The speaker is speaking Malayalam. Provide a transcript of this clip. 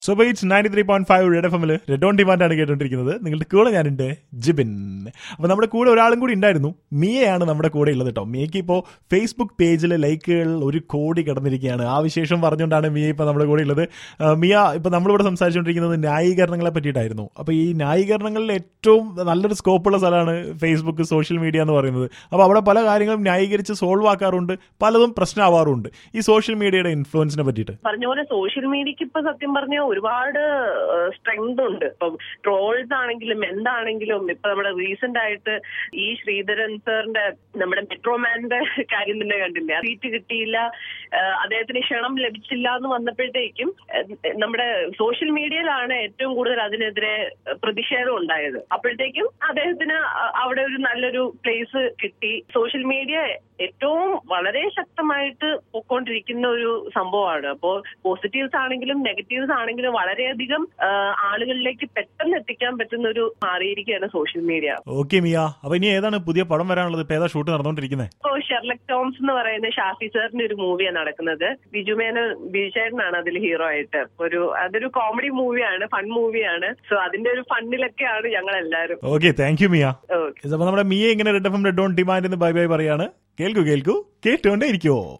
so it's ninety three point five red F എമ്മിൽ റെഡ് ഓൺ ഡിമാൻഡ് ആണ് കേട്ടോണ്ടിരിക്കുന്നത് നിങ്ങളുടെ കൂടെ ഞാനുണ്ട് ജിബിൻ അപ്പൊ നമ്മുടെ കൂടെ ഒരാളും കൂടി ഉണ്ടായിരുന്നു മിയയാണ് നമ്മുടെ കൂടെ ഉള്ളത് കേട്ടോ മിയയ്ക്ക് ഇപ്പോൾ ഫേസ്ബുക്ക് പേജിലെ ലൈക്കുകൾ ഒരു കോടി കിടന്നിരിക്കുകയാണ് ആ വിശേഷം പറഞ്ഞുകൊണ്ടാണ് മിയ ഇപ്പൊ നമ്മുടെ കൂടെ ഉള്ളത് ആ, മിയ ഇപ്പൊ നമ്മളിവിടെ സംസാരിച്ചുകൊണ്ടിരിക്കുന്നത് ന്യായീകരണങ്ങളെ പറ്റിയിട്ടായിരുന്നു അപ്പൊ ഈ ന്യായീകരണങ്ങളിൽ ഏറ്റവും നല്ലൊരു സ്കോപ്പുള്ള സ്ഥലമാണ് ഫേസ്ബുക്ക് സോഷ്യൽ മീഡിയ എന്ന് പറയുന്നത് അപ്പൊ അവിടെ പല കാര്യങ്ങളും ന്യായീകരിച്ച് സോൾവ് ആക്കാറുണ്ട് പലതും പ്രശ്നമാവാറുണ്ട് ഈ സോഷ്യൽ മീഡിയയുടെ ഇൻഫ്ലുവൻസിനെ പറ്റിയിട്ട് പറഞ്ഞ പോലെ സോഷ്യൽ മീഡിയക്ക് ഇപ്പൊ സത്യം പറഞ്ഞാൽ ഒരുപാട് സ്ട്രെങ്ത് ഉണ്ട് ഇപ്പം ട്രോൾസ് ആണെങ്കിലും എന്താണെങ്കിലും ഇപ്പൊ നമ്മുടെ റീസെന്റ് ആയിട്ട് ഈ ശ്രീധരൻ സാറിന്റെ നമ്മുടെ മെട്രോമാന്റെ കാര്യം തന്നെ കണ്ടില്ലേ സീറ്റ് കിട്ടിയില്ല ആ, അദ്ദേഹത്തിന് ക്ഷണം ലഭിച്ചില്ല എന്ന് വന്നപ്പോഴത്തേക്കും ഏഹ്, നമ്മുടെ സോഷ്യൽ മീഡിയയിലാണ് ഏറ്റവും കൂടുതൽ അതിനെതിരെ പ്രതിഷേധം ഉണ്ടായത് അപ്പോഴത്തേക്കും അദ്ദേഹത്തിന് അ- അവിടെ ഒരു നല്ലൊരു പ്ലേസ് കിട്ടി സോഷ്യൽ മീഡിയ ഏറ്റവും വളരെ ശക്തമായിട്ട് പൊക്കോണ്ടിരിക്കുന്ന ഒരു സംഭവമാണ് അപ്പോ പോസിറ്റീവ്സ് ആണെങ്കിലും നെഗറ്റീവ്സ് ആണെങ്കിലും വളരെയധികം ആ, ആളുകളിലേക്ക് പെട്ടെന്ന് എത്തിക്കാൻ പറ്റുന്ന ഒരു മാറിയിരിക്കുകയാണ് സോഷ്യൽ മീഡിയ ഓക്കെ മിയ അപ്പൊ ഇനി ഏതാണ് പുതിയ പടം വരാനുള്ളത് ഇപ്പൊ ഏതാ ഷൂട്ട് നടന്നുകൊണ്ടിരിക്കുന്നത് ഇപ്പോ ഷെർലക് ടോംസ് എന്ന് പറയുന്ന ഷാഫി സാറിന്റെ ഒരു മൂവിയാണ് നടക്കുന്നത് ബിജു മേനോൻ ബിജുചേട്ടനാണ് അതിൽ ഹീറോ ആയിട്ട് ഒരു അതൊരു കോമഡി മൂവിയാണ് ഫൺ മൂവിയാണ് സോ അതിന്റെ ഒരു ഫണ്ണിലൊക്കെയാണ് ഞങ്ങൾ എല്ലാവരും okay thank you Mia okay അപ്പൊ നമ്മുടെ മിയ ഇങ്ങനെ red F M red on demand എന്ന് ബൈ ബൈ പറയാണ് കേൾക്കൂ കേൾക്കൂ കേട്ടുകൊണ്ടേ ഇരിക്കുവോ